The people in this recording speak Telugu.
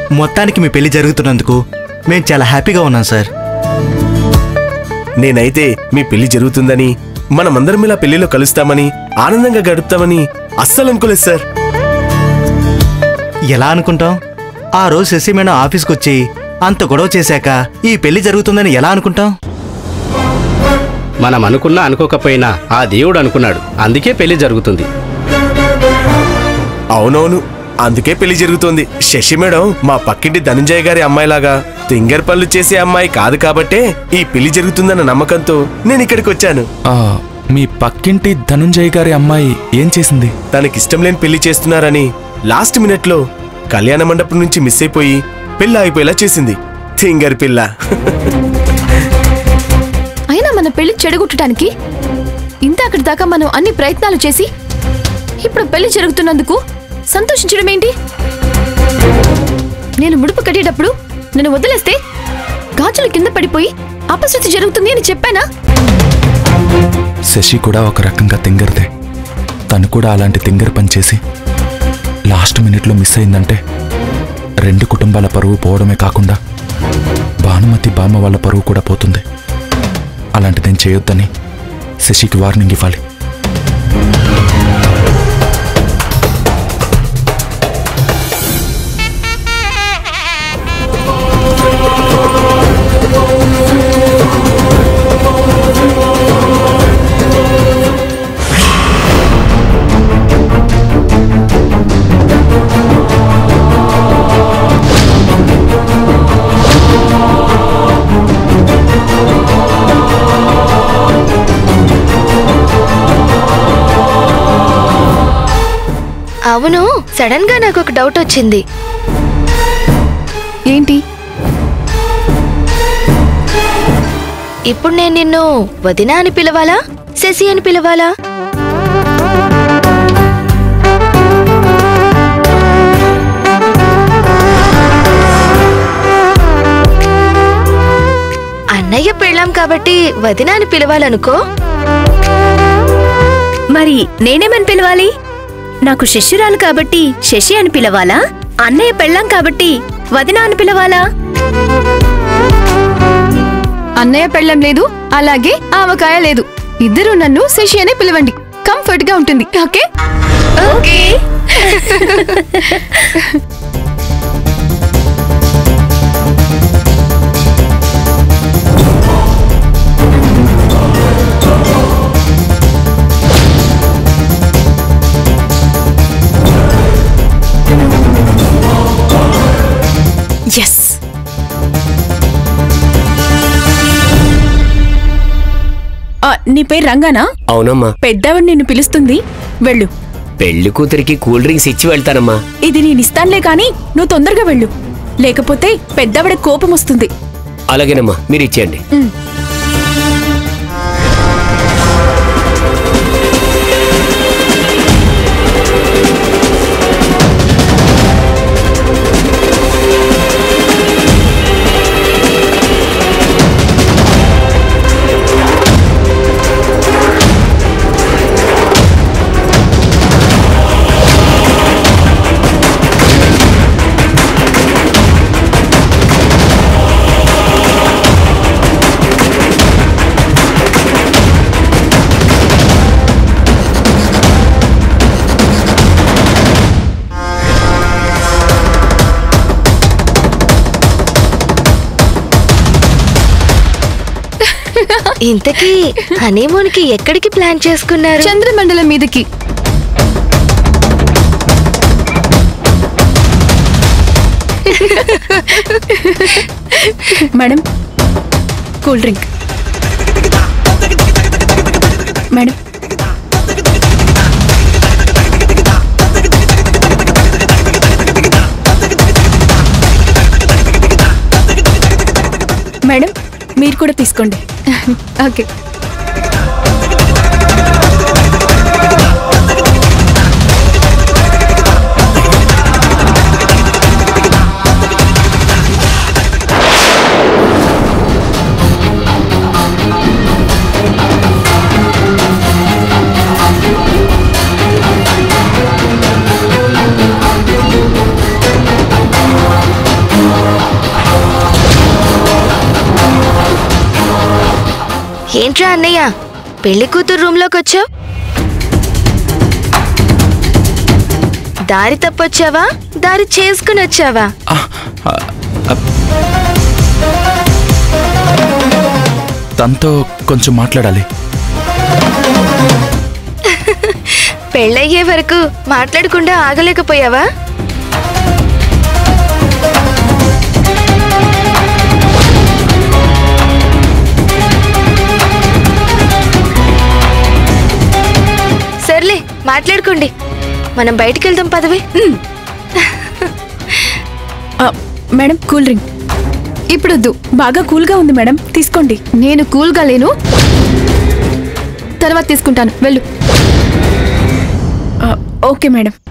మొత్తానికి మీ పెళ్లి జరుగుతున్నందుకు మేము చాలా హ్యాపీగా ఉన్నాం సార్ నేనైతే మీ పెళ్లి జరుగుతుందని మనమందరం ఇలా పెళ్లిలో కలుస్తామని ఆనందంగా గడుపుతామని అస్సలు అనుకోలేదు సార్ ఎలా అనుకుంటాం ఆ రోజు శశి మేడం ఆఫీస్కి వచ్చి అంత గొడవ చేశాక ఈ పెళ్లి జరుగుతుందని ఎలా అనుకుంటాం మనం అనుకున్నా అనుకోకపోయినా ఆ దేవుడు అనుకున్నాడు అందుకే పెళ్లి జరుగుతుంది అవునవును అందుకే పెళ్లి జరుగుతోంది శశి మేడం మా పక్కింటి ధనంజయ గారి అమ్మాయిలాగా తింగర్ పనులు చేసే అమ్మాయి కాదు కాబట్టే ఈ పెళ్లి జరుగుతుందన్న నమ్మకంతో నేను ఇక్కడికి వచ్చాను ఆ, మీ పక్కింటి ధనుంజయ్ గారి అమ్మాయి ఏం చేసింది తనకిష్టం లేని పెళ్లి చేస్తున్నారని లాస్ట్ మినిట్ లో కళ్యాణ మండపం నుంచి మిస్ అయిపోయి పెళ్లి ఆగిపోయేలా చేసింది తింగర్ పిల్ల అయినా మన పెళ్లి చెడగొట్టడానికి ఇంత అక్కడి దాకా మనం అన్ని ప్రయత్నాలు చేసి ఇప్పుడు పెళ్లి జరుగుతున్నందుకు సంతోషించడం ఏంటి నేను ముడుపు కట్టేటప్పుడు నన్ను వదిలేస్తే గాజులు కింద పడిపోయి అపశృతి జరుగుతుంది అని చెప్పానా శశి కూడా ఒక రకంగా తింగరదే తను కూడా అలాంటి తింగర పని చేసి లాస్ట్ మినిట్లో మిస్ అయిందంటే రెండు కుటుంబాల పరువు పోవడమే కాకుండా భానుమతి బామ్మ వాళ్ళ పరువు కూడా పోతుంది అలాంటిదేం చేయొద్దని శశికి వార్నింగ్ ఇవ్వాలి అవును సడన్ గా నాకు ఒక డౌట్ వచ్చింది ఏంటి ఇప్పుడు నేను నిన్ను వదిన అని పిలవాలా శశి అని పిలవాలా అన్నయ్య పెళ్ళాం కాబట్టి వదిన అని పిలవాలనుకో మరి నేనేమని పిలవాలి నాకు శిష్యురాలు కాబట్టి శశి అని పిలవాలా అన్నయ్య పెళ్ళాం కాబట్టి వదిన అని పిలవాలా అన్నయ్య పెళ్ళం లేదు అలాగే ఆవకాయ లేదు ఇద్దరు నన్ను శశి అనే పిలవండి కంఫర్ట్ గా ఉంటుంది ఓకే ఓకే ఎస్ నీ పేరు రంగానా అవునమ్మా పెద్దవాడు నిన్ను పిలుస్తుంది వెళ్ళు పెళ్లి కూతురికి కూల్ డ్రింక్స్ ఇచ్చి వెళ్తానమ్మా ఇది నేనిస్తానులే కాని నువ్వు తొందరగా వెళ్ళు లేకపోతే పెద్దవిడ కోపం వస్తుంది అలాగేనమ్మా మీరు ఇచ్చేయండి ఇంతకీ హనీమూన్ కి ఎక్కడికి ప్లాన్ చేసుకున్నారు చంద్రమండలం మీదకి madam cool drink madam madam మీరు కూడా తీసుకోండి ఓకే ఏంట్రా అన్నయ్య పెళ్లి కూతురు రూమ్లోకి వచ్చావు దారి తప్పొచ్చావా దారి చేసుకుని వచ్చావా ఆ, ఆ, ఆ. తనతో కొంచెం మాట్లాడాలి పెళ్ళయ్యే వరకు మాట్లాడకుండా ఆగలేకపోయావా సర్లే మాట్లాడుకోండి మనం బయటికి వెళ్దాం పదవి ఆ, మేడం కూల్ డ్రింక్ ఇప్పుడొద్దు బాగా కూల్గా ఉంది మేడం తీసుకోండి నేను కూల్గా లేను తర్వాత తీసుకుంటాను వెళ్ళు ఆ, ఓకే మేడం